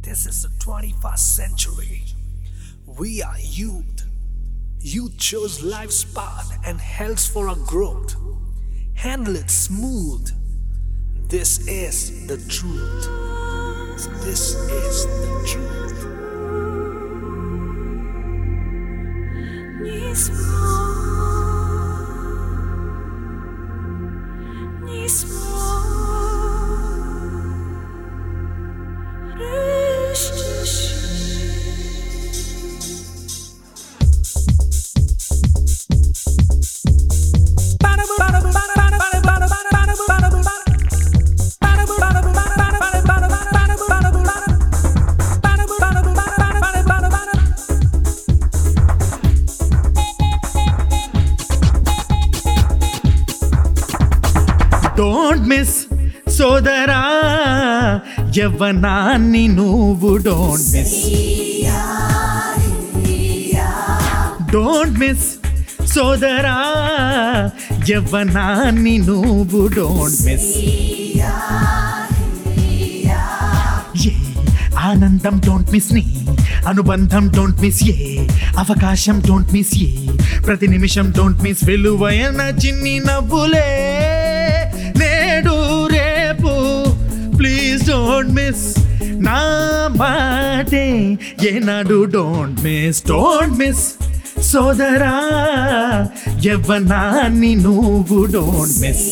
This is the 21st century. We are youth. Youth chose life's path and helps for our growth. Handle it smooth. This is the truth. This is the truth. Ni słowa, ni słowa, wreszcie się. Don't miss సోదరా యవ్వనాన్ని నువ్వు don't miss don't miss సోదరా యవ్వనాన్ని నువ్వు don't miss ఏ ఆనందం don't miss ని అనుబంధం don't miss ఏ అవకాశం డోంట్ మిస్ ఏ ప్రతి నిమిషం డోంట్ మిస్ విలువైన చిన్ని నవ్వులే నేడు రేపు ప్లీజ్ డోంట్ మిస్ నా మాటే ఏనాడు డోంట్ మిస్ డోంట్ మిస్ సోదరా యవ్వనాన్ని నువ్వు డోంట్ మిస్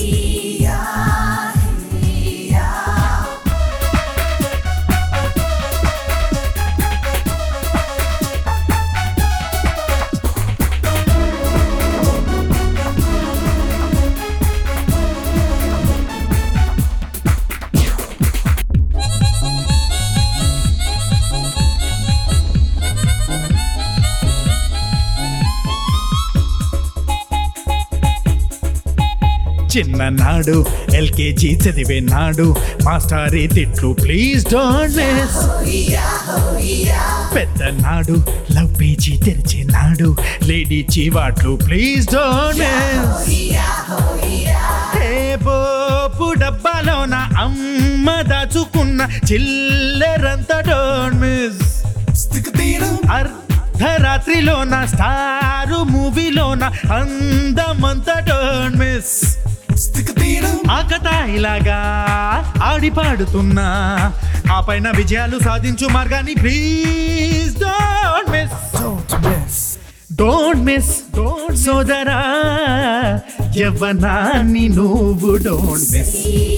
చిన్ననాడు ఎల్కేజీ చదివే నాడు మాస్టారి తిట్లు ప్లీజ్ డోంట్ మిస్ పెద్దనాడు లవ్ పేజీ తెరిచే నాడు లేడీ చీవాట్లు ప్లీజ్ డోంట్ మిస్ ఏ పోపు డబ్బాలోన అమ్మ దాచుకున్న చిల్లరంతా డోంట్ మిస్ అర్ధరాత్రిలోన స్టారు మూవీలోన అందమంతా డోంట్ మిస్ ఆకతాయిలాగా ఆడి పాడుతున్నా ఆ పైన విజయాలు సాధించు మార్గాన్ని please don't miss Don't miss. Don't miss don't సోదరా యవ్వనాన్ని నువ్వు డోంట్ మిస్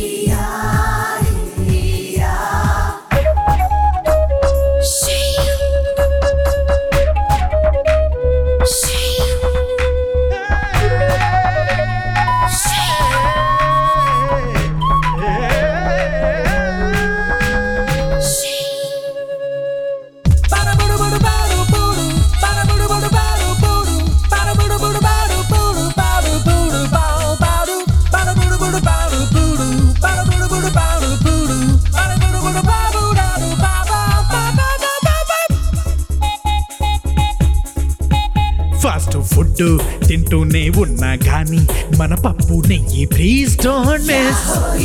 ఫాస్ట్ ఫుడ్ తింటూనే ఉన్నా గాని మన పప్పు నెయ్యి please don't miss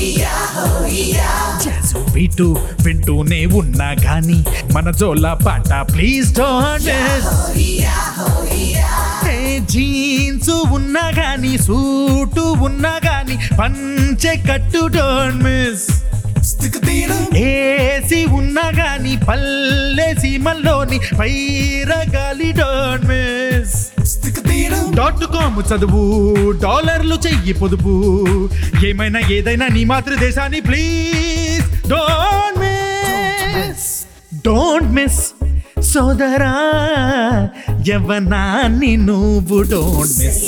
jazz beat వింటూనే ఉన్నా గాని మన జోల పాట ప్లీజ్ డోంట్ మిస్ జీన్స్ ఉన్నా గాని సూటు ఉన్నా గాని పంచె కట్టు డోంట్ మిస్ ఏసి ఉన్నా గాని పల్లె సీమల్లోని పైరగాలి డోంట్ మిస్ డాట్ కామ్ చదువు డాలర్లు చెయ్యి పొదుపు ఏమైనా ఏదైనా నీ మాతృదేశాన్ని please don't miss don't miss సోదరా యవ్వనాన్ని నువ్వు డోంట్ మిస్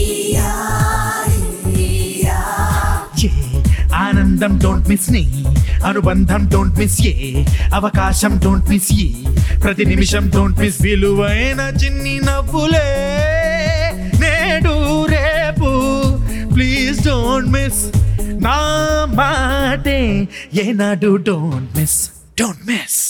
ఏ ఆనందం డోంట్ మిస్ ని అనుబంధం డోంట్ మిస్ ఏ అవకాశం డోంట్ మిస్ ఏ ప్రతి నిమిషం డోంట్ మిస్ విలువైన చిన్ని నవ్వులే నేడు రేపు ప్లీజ్ డోంట్ మిస్ నా మాటే ఏనాడు డోంట్ మిస్ డోంట్ మిస్